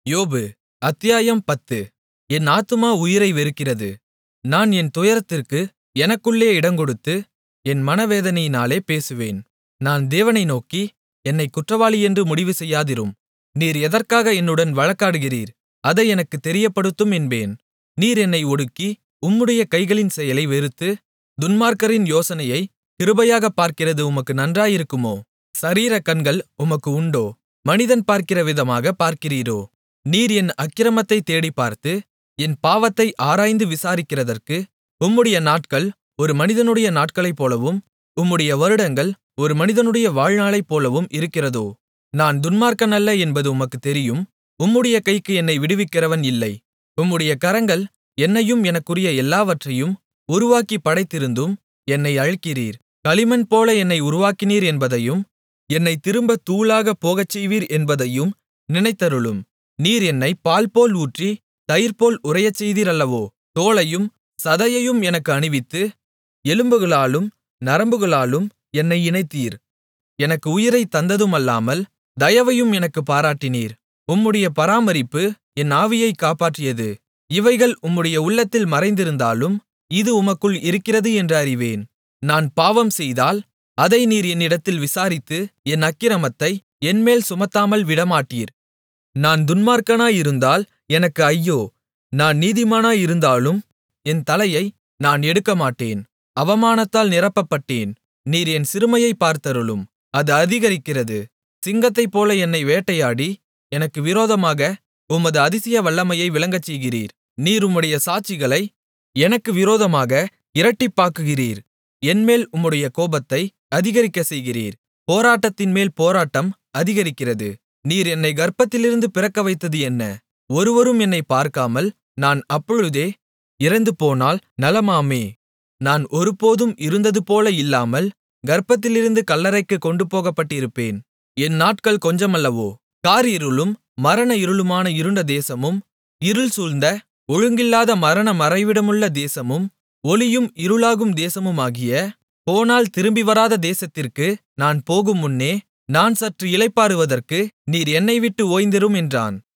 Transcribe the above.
யோபு அத்தியாயம் பத்து என் ஆத்துமா உயிரை வெறுக்கிறது நான் என் துயரத்திற்கு எனக்குள்ளே இடங்கொடுத்து என் மனவேதனையினாலே பேசுவேன் நான் தேவனை நோக்கி என்னைக் குற்றவாளியென்று முடிவு செய்யாதிரும் நீர் எதற்காக என்னுடன் வழக்காடுகிறீர் அதை எனக்குத் தெரியப்படுத்தும் என்பேன் நீர் என்னை ஒடுக்கி உம்முடைய கைகளின் செயலை வெறுத்து துன்மார்க்கரின் யோசனையைக் கிருபையாகப் பார்க்கிறது உமக்கு நன்றாயிருக்குமோ சரீரக் கண்கள் உமக்கு உண்டோ மனிதன் பார்க்கிற விதமாகப் பார்க்கிறீரோ நீர் என் அக்கிரமத்தைத் தேடிப்பார்த்து என் பாவத்தை ஆராய்ந்து விசாரிக்கிறதற்கு உம்முடைய நாட்கள் ஒரு மனிதனுடைய நாட்களைப்போலவும் உம்முடைய வருடங்கள் ஒரு மனிதனுடைய வாழ்நாளைப்போலவும் இருக்கிறதோ நான் துன்மார்க்கன் அல்ல என்பது உமக்குத் தெரியும் உம்முடைய கைக்கு என்னை விடுவிக்கிறவன் இல்லை உம்முடைய கரங்கள் என்னையும் எனக்குரிய எல்லாவற்றையும் உருவாக்கிப் படைத்திருந்தும் என்னை அழிக்கிறீர் களிமண்போல என்னை உருவாக்கினீர் என்பதையும் என்னைத் திரும்பத் தூளாகப் போகச்செய்வீர் என்பதையும் நினைத்தருளும் நீர் என்னைப் பால்போல் ஊற்றி தயிர்போல் உறையச்செய்தீர் அல்லவோ தோலையும் சதையையும் எனக்கு அணிவித்து எலும்புகளாலும் நரம்புகளாலும் என்னை இணைத்தீர் எனக்கு உயிரைத் தந்ததுமல்லாமல் தயவையும் எனக்குப் பாராட்டினீர் உம்முடைய பராமரிப்பு என் ஆவியைக் காப்பாற்றியது இவைகள் உம்முடைய உள்ளத்தில் மறைந்திருந்தாலும் இது உமக்குள் இருக்கிறது என்று அறிவேன் நான் பாவம் செய்தால் அதை நீர் என்னிடத்தில் விசாரித்து என் அக்கிரமத்தை என்மேல் சுமத்தாமல் விடமாட்டீர் நான் துன்மார்க்கனாயிருந்தால் எனக்கு ஐயோ நான் நீதிமானாயிருந்தாலும் என் தலையை நான் எடுக்கமாட்டேன் அவமானத்தால் நிரப்பப்பட்டேன் நீர் என் சிறுமையைப் பார்த்தருளும் அது அதிகரிக்கிறது சிங்கத்தைப்போல என்னை வேட்டையாடி எனக்கு விரோதமாக உமது அதிசய வல்லமையை விளங்கச்செய்கிறீர் நீர் உம்முடைய சாட்சிகளை எனக்கு விரோதமாக இரட்டிப்பாக்குகிறீர் என்மேல் உம்முடைய கோபத்தை அதிகரிக்கச் செய்கிறீர் போராட்டத்தின்மேல் போராட்டம் அதிகரிக்கிறது நீர் என்னை கர்ப்பத்திலிருந்து பிறக்கவைத்தது என்ன ஒருவரும் என்னைப் பார்க்காமல் நான் அப்பொழுதே இறந்துபோனால் நலமாமே நான் ஒருபோதும் இருந்ததுபோல இல்லாமல் கர்ப்பத்திலிருந்து கல்லறைக்குக் கொண்டுபோகப்பட்டிருப்பேன் என் நாட்கள் கொஞ்சமல்லவோ காரிருளும் மரண இருளுமான இருண்ட தேசமும் இருள் சூழ்ந்த ஒழுங்கில்லாத மரண மறைவிடமுள்ள தேசமும் ஒளியும் இருளாகும் தேசமுமாகிய போனால் திரும்பி வராத தேசத்திற்கு நான் போகுமுன்னே நான் சற்று இளைப்பாறுவதற்கு நீர் என்னைவிட்டு ஓய்ந்திரும் என்றான்